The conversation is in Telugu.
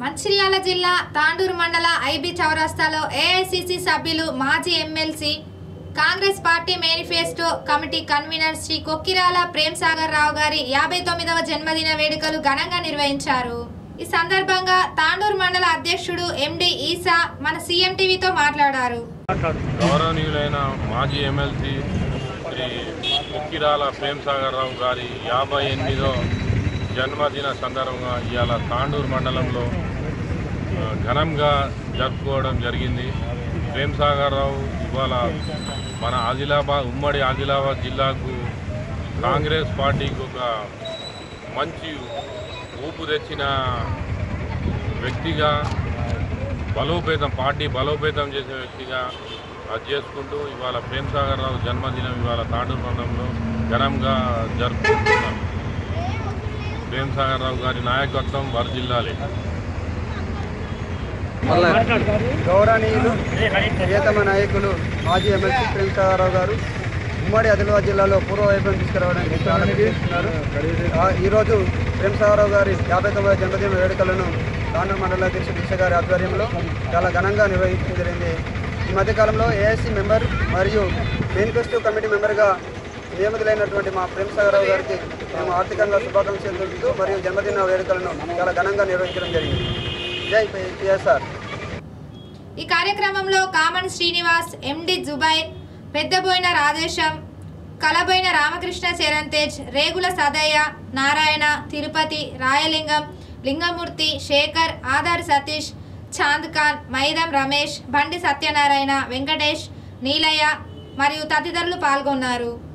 మంచిర్యాల జిల్లా తాండూరు మండల ఐబీ చౌరస్తాలో ఏఐసిసి సభ్యులు మాజీ MLC Congress party manifesto committee convener Shri Kokkirala Prem Sagar Rao గారి యాభై తొమ్మిదవ జన్మదిన వేడుకలు ఘనంగా నిర్వహించారు ఈ సందర్భంగా తాండూరు మండల అధ్యక్షుడు ఎండి ఈసా మన సీఎం టీవీతో మాట్లాడారు గౌరవనీయులైన మాజీ ఎమ్మెల్సీ శ్రీ ముక్కిరాల ప్రేమ్ సాగర్ రావు గారి యాభై ఎనిమిదో జన్మదిన సందర్భంగా ఇవాళ తాండూరు మండలంలో ఆ, ఘనంగా జరుపుకోవడం జరిగింది ప్రేమ్ సాగర్ రావు ఇవాళ మన ఆదిలాబాద్ ఉమ్మడి ఆదిలాబాద్ జిల్లాకు కాంగ్రెస్ పార్టీకి ఒక మంచి ఊపు తెచ్చిన వ్యక్తిగా బలోపేతం పార్టీ బలోపేతం చేసే వ్యక్తిగా అది చేసుకుంటూ ఇవాళ ప్రేమ్ సాగర్ రావు జన్మదినం ఇవాళ తాండూరు మండలంలో ఘనంగా జరుపుకుంటున్నాం ప్రేమ్ సాగర్ రావు గారి నాయకత్వం వర్జిల్లాలి గౌరవనీయులు ప్రియతమ నాయకులు మాజీ ఎమ్మెల్సీ ప్రేమసాగరరావు గారు ఉమ్మడి ఆదిలాబాద్ జిల్లాలో పూర్వ వైభవం తీసుకురావడానికి చాలా చేస్తున్నారు ఆ, ఈరోజు ప్రేమసాగరరావు గారి యాభై తొమ్మిది జన్మదిన వేడుకలను తాండూరు మండల అధ్యక్షుడు దీక్ష గారి ఆధ్వర్యంలో చాలా ఘనంగా నిర్వహించడం జరిగింది ఈ మధ్యకాలంలో ఏఎస్సీ మెంబర్ మరియు మేనిఫెస్టో కమిటీ మెంబర్గా నియమితులైనటువంటి మా ప్రేమసాగరరావు గారికి మేము ఆర్థికంగా శుభాకాంక్షలు తెలుపుతూ మరియు జన్మదిన వేడుకలను చాలా ఘనంగా నిర్వహించడం జరిగింది జై పిఎస్ఆర్ ఈ కార్యక్రమంలో కామన్ శ్రీనివాస్ ఎండి జుబైర్ పెద్దబోయిన రాధేశం కలబోయిన రామకృష్ణ శరణ్తేజ్ రేగుల సదయ్య నారాయణ తిరుపతి రాయలింగం లింగమూర్తి శేఖర్ ఆధార్ సతీష్ చాంద్ ఖాన్ మైదం రమేష్ బండి సత్యనారాయణ వెంకటేష్ నీలయ్య మరియు తదితరులు పాల్గొన్నారు